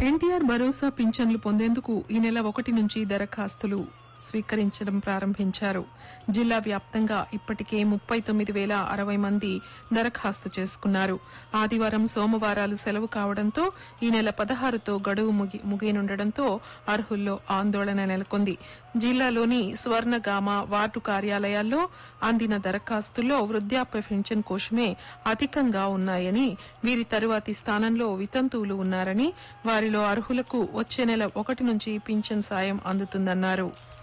ఎన్టీఆర్ భరోసా పింఛన్లు పొందేందుకు ఈ నెల ఒకటి నుంచి దరఖాస్తులు స్వీకరించడం ప్రారంభించారు జిల్లా వ్యాప్తంగా ఇప్పటికే ముప్పై తొమ్మిది వేల అరవై మంది దరఖాస్తు చేసుకున్నారు ఆదివారం సోమవారాలు సెలవు కావడంతో ఈ నెల పదహారుతో గడువు ముగి ముగియనుండటంతో అర్హుల్లో ఆందోళన నెలకొంది జిల్లాలోని స్వర్ణగామ వార్డు కార్యాలయాల్లో అందిన దరఖాస్తుల్లో వృద్ధాప్య పెన్షన్ కోసమే అధికంగా ఉన్నాయని వీరి తరువాతి స్థానంలో వితంతువులు ఉన్నారని వారిలో అర్హులకు వచ్చే నెల ఒకటి నుంచి పింఛన్ సాయం అందుతుందన్నారు